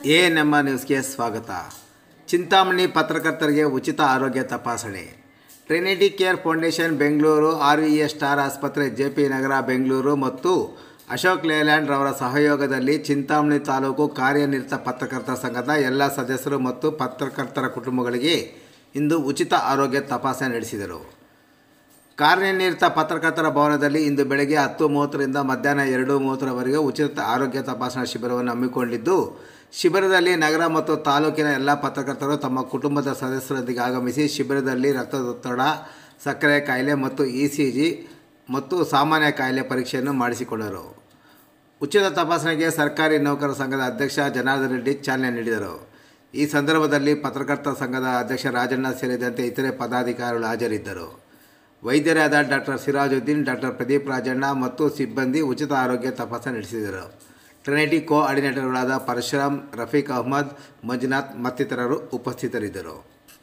A ನಮ್ಮ ನ್ಯೂಸ್ಗೆ ಸ್ವಾಗತ ಚಿಂತಾಮಣಿ ಪತ್ರಕರ್ತರಿಗೆ ಉಚಿತ ಆರೋಗ್ಯ ತಪಾಸಣೆ Trinity care foundation Bengaluru R V S star ಆಸ್ಪತ್ರೆ ಜೆ ಪಿ ನಗರ ಬೆಂಗಳೂರು ಮತ್ತು ಅಶೋಕ್ ಲೇಲ್ಯಾಂಡ್ ರವರ ಸಹಯೋಗದಲ್ಲಿ ಚಿಂತಾಮಣಿ ತಾಲೂಕು ಕಾರ್ಯನಿರತ ಪತ್ರಕರ್ತರ ಸಂಘದ ಎಲ್ಲ ಸದಸ್ಯರು ಮತ್ತು ಪತ್ರಕರ್ತರ ಕುಟುಂಬಗಳಿಗೆ ಇಂದು ಉಚಿತ ಆರೋಗ್ಯ ತಪಾಸಣೆ ನಡೆಸಿದರು ಕಾರ್ಯನಿರತ ಪತ್ರಕರ್ತರ ಭವನದಲ್ಲಿ ಇಂದು ಬೆಳಗ್ಗೆ ಹತ್ತು ಮೂವತ್ತರಿಂದ ಮಧ್ಯಾಹ್ನ ಎರಡು ಮೂವತ್ತರವರೆಗೆ ಉಚಿತ ಆರೋಗ್ಯ ತಪಾಸಣಾ ಶಿಬಿರವನ್ನು ಹಮ್ಮಿಕೊಂಡಿದ್ದು ಶಿಬಿರದಲ್ಲಿ ನಗರ ಮತ್ತು ತಾಲೂಕಿನ ಎಲ್ಲ ಪತ್ರಕರ್ತರು ತಮ್ಮ ಕುಟುಂಬದ ಸದಸ್ಯರೊಂದಿಗೆ ಆಗಮಿಸಿ ಶಿಬಿರದಲ್ಲಿ ರಕ್ತದೊತ್ತಡ ಸಕ್ಕರೆ ಕಾಯಿಲೆ ಮತ್ತು ಇ ಸಿ ಜಿ ಮತ್ತು ಸಾಮಾನ್ಯ ಕಾಯಿಲೆ ಪರೀಕ್ಷೆಯನ್ನು ಮಾಡಿಸಿಕೊಂಡರು ಉಚಿತ ತಪಾಸಣೆಗೆ ಸರ್ಕಾರಿ ನೌಕರರ ಸಂಘದ ಅಧ್ಯಕ್ಷ ಜನಾರ್ದನ್ ರೆಡ್ಡಿ ಚಾಲನೆ ನೀಡಿದರು ಈ ಸಂದರ್ಭದಲ್ಲಿ ಪತ್ರಕರ್ತರ ಸಂಘದ ಅಧ್ಯಕ್ಷ ರಾಜಣ್ಣ ಸೇರಿದಂತೆ ಇತರೆ ಪದಾಧಿಕಾರಿಗಳು ಹಾಜರಿದ್ದರು ವೈದ್ಯರಾದ ಡಾಕ್ಟರ್ ಸಿರಾಜುದ್ದೀನ್ ಡಾಕ್ಟರ್ ಪ್ರದೀಪ್ ರಾಜಣ್ಣ ಮತ್ತು ಸಿಬ್ಬಂದಿ ಉಚಿತ ಆರೋಗ್ಯ ತಪಾಸಣೆ ನಡೆಸಿದರು ಟ್ರಿನಿಟಿ ಕೋ ಆರ್ಡಿನೇಟರ್ಗಳಾದ ಪರಶುರಾಮ್ ರಫೀಕ್ ಅಹ್ಮದ್ ಮಂಜುನಾಥ್ ಮತ್ತಿತರರು ಉಪಸ್ಥಿತರಿದ್ದರು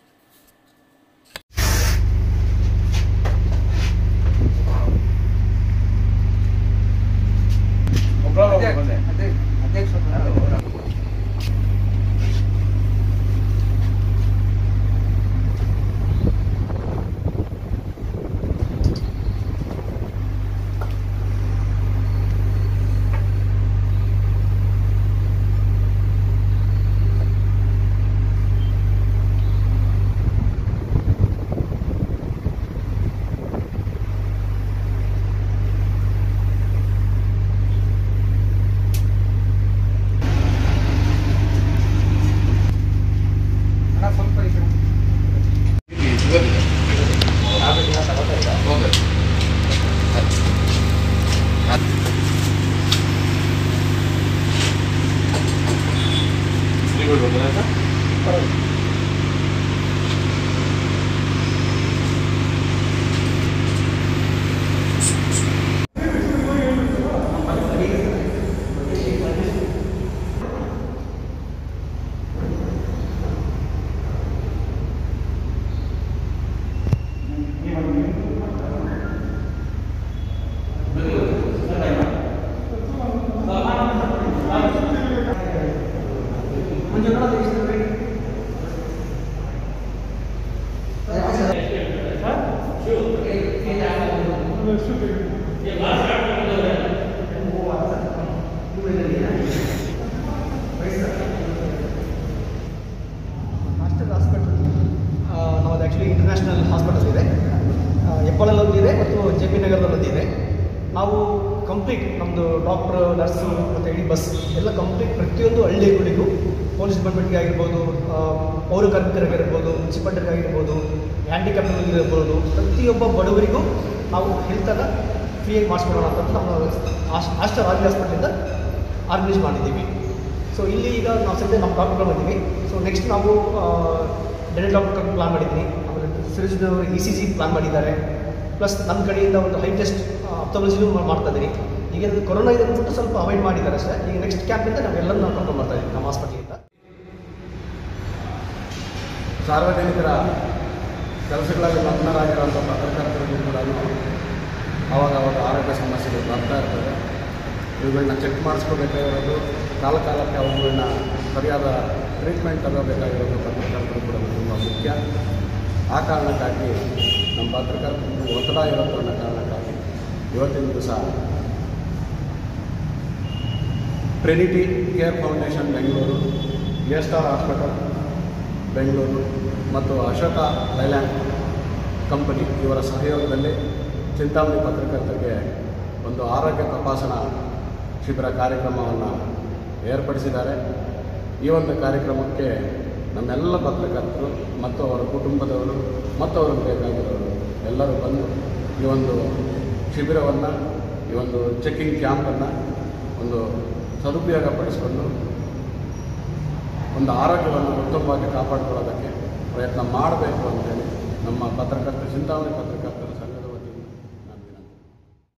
ಮಾಸ್ಟರ್ ಹಾಸ್ಪಿಟಲ್ ನಮ್ಮದು ಆ್ಯಕ್ಚುಲಿ ಇಂಟರ್ನ್ಯಾಷನಲ್ ಹಾಸ್ಪಿಟಲ್ ಇದೆ ಆ, ಹೆಬ್ಬಾಳಲ್ಲಿ ಒಂದಿದೆ ಮತ್ತು ಜೆ ಪಿ ನಗರದಲ್ಲಿ ಒಂದಿದೆ ನಾವು ಕಂಪ್ಲೀಟ್ ನಮ್ಮದು ಡಾಕ್ಟ್ರು ನರ್ಸು ಮತ್ತು ಇಡೀ ಬಸ್ ಎಲ್ಲ ಕಂಪ್ಲೀಟ್ ಪ್ರತಿಯೊಂದು ಹಳ್ಳಿಗಳಿಗೂ ಪೊಲೀಸ್ ಡಿಪಾರ್ಟ್ಮೆಂಟ್ಗೆ ಆಗಿರ್ಬೋದು ಆ, ಪೌರ ಕಾರ್ಮಿಕರಿಗಿರ್ಬೋದು ಮುನ್ಸಿಪಾಲ್ಟಿಗಾಗಿರ್ಬೋದು ಹ್ಯಾಂಡಿಕ್ಯಾಪ್ಗಳಿಗಿರ್ಬೋದು ಪ್ರತಿಯೊಬ್ಬ ಬಡವರಿಗೂ ನಾವು ಹೆಲ್ತನ್ನು ಫ್ರೀಯಾಗಿ ಮಾಡಿಸ್ಕೊಡೋಣ ಅಂತ ನಮ್ಮ ಆಶ್ ಆಸ್ಟರ್ ಆರ್ಮಿ ಹಾಸ್ಪಿಟಲಿಂದ ಆರ್ಗನೈಸ್ ಮಾಡಿದ್ದೀವಿ ಸೊ ಇಲ್ಲಿ ಈಗ ನಾವು ಸದ್ಯ ನಮ್ಮ ಡಾಕ್ಟರ್ ಬಂದಿದ್ದೀವಿ ಸೊ ನೆಕ್ಸ್ಟ್ ನಾವು ಡೆಂಟಲ್ ಡಾಕ್ಟರ್ ಪ್ಲಾನ್ ಮಾಡಿದ್ದೀನಿ ಆಮೇಲೆ ಸಿರಿಜಿನವರು ಇ ಸಿ ಜಿ ಪ್ಲಾನ್ ಮಾಡಿದ್ದಾರೆ ಪ್ಲಸ್ ನಮ್ಮ ಕಡೆಯಿಂದ ಒಂದು ಹೈ ಟೆಸ್ಟ್ ಅಪ್ತಮಲಜಿನೂ ಮಾಡ್ತಾ ಇದ್ದೀನಿ ಈಗ ಇದು ಕೊರೋನಾ ಇದೆ ಅಂದ್ಬಿಟ್ಟು ಸ್ವಲ್ಪ ಅವಾಯ್ಡ್ ಮಾಡಿದ್ದಾರೆ ಅಷ್ಟೇ ಈಗ ನೆಕ್ಸ್ಟ್ ಕ್ಯಾಂಪಿಂದ ನಾವೆಲ್ಲರೂ ನಾವು ಕರ್ಕೊಂಡು ಬರ್ತಾ ಇದ್ದೀವಿ ನಮ್ಮ ಹಾಸ್ಪಿಟ್ಲಿಂದ ಸಾರ್ವಜನಿಕರ ಕೆಲಸಗಳಲ್ಲಿ ಮಗ್ನರಾಗಿರುವಂಥ ಪತ್ರಕರ್ತರಿಗೂ ಕೂಡ ಆವಾಗ ಅವಾಗ ಆರೋಗ್ಯ ಸಮಸ್ಯೆಗಳು ಬರ್ತಾ ಇರ್ತದೆ ಇವುಗಳನ್ನ ಚೆಕ್ ಮಾಡಿಸ್ಕೋಬೇಕಾಗಿರೋದು ಕಾಲ ಕಾಲಕ್ಕೆ ಅವುಗಳನ್ನ ಸರಿಯಾದ ಟ್ರೀಟ್ಮೆಂಟ್ ತಗೋಬೇಕಾಗಿರೋದು ಪತ್ರಕರ್ತರು ಕೂಡ ತುಂಬ ಮುಖ್ಯ ಆ ಕಾರಣಕ್ಕಾಗಿ ನಮ್ಮ ಪತ್ರಕರ್ತರು ಒತ್ತಡ ಇರೋದು ಅನ್ನೋ ಕಾರಣಕ್ಕಾಗಿ ಇವತ್ತಿನ ದಿವಸ Trinity care foundation Bengaluru A star hospital Bengaluru ಮತ್ತು ಅಶೋಕ ಲೈಲ್ಯಾಂಡ್ ಕಂಪನಿ ಇವರ ಸಹಯೋಗದಲ್ಲಿ ಚಿಂತಾಮಣಿ ಪತ್ರಕರ್ತರಿಗೆ ಒಂದು ಆರೋಗ್ಯ ತಪಾಸಣಾ ಶಿಬಿರ ಕಾರ್ಯಕ್ರಮವನ್ನು ಏರ್ಪಡಿಸಿದ್ದಾರೆ ಈ ಒಂದು ಕಾರ್ಯಕ್ರಮಕ್ಕೆ ನಮ್ಮೆಲ್ಲ ಪತ್ರಕರ್ತರು ಮತ್ತು ಅವರ ಕುಟುಂಬದವರು ಮತ್ತು ಅವರಿಗೆ ಬೇಕಾಗಿರೋರು ಎಲ್ಲರೂ ಬಂದು ಈ ಒಂದು ಶಿಬಿರವನ್ನು ಈ ಒಂದು ಚೆಕಿಂಗ್ ಕ್ಯಾಂಪನ್ನು ಒಂದು ಸದುಪಯೋಗ ಪಡಿಸಿಕೊಂಡು ಒಂದು ಆರೋಗ್ಯವನ್ನು ಉತ್ತಮವಾಗಿ ಕಾಪಾಡಿಕೊಳ್ಳೋದಕ್ಕೆ ಪ್ರಯತ್ನ ಮಾಡಬೇಕು ಅಂತೇಳಿ ನಮ್ಮ ಪತ್ರಕರ್ತ ಚಿಂತಾಮಣಿ ಪತ್ರಕರ್ತರ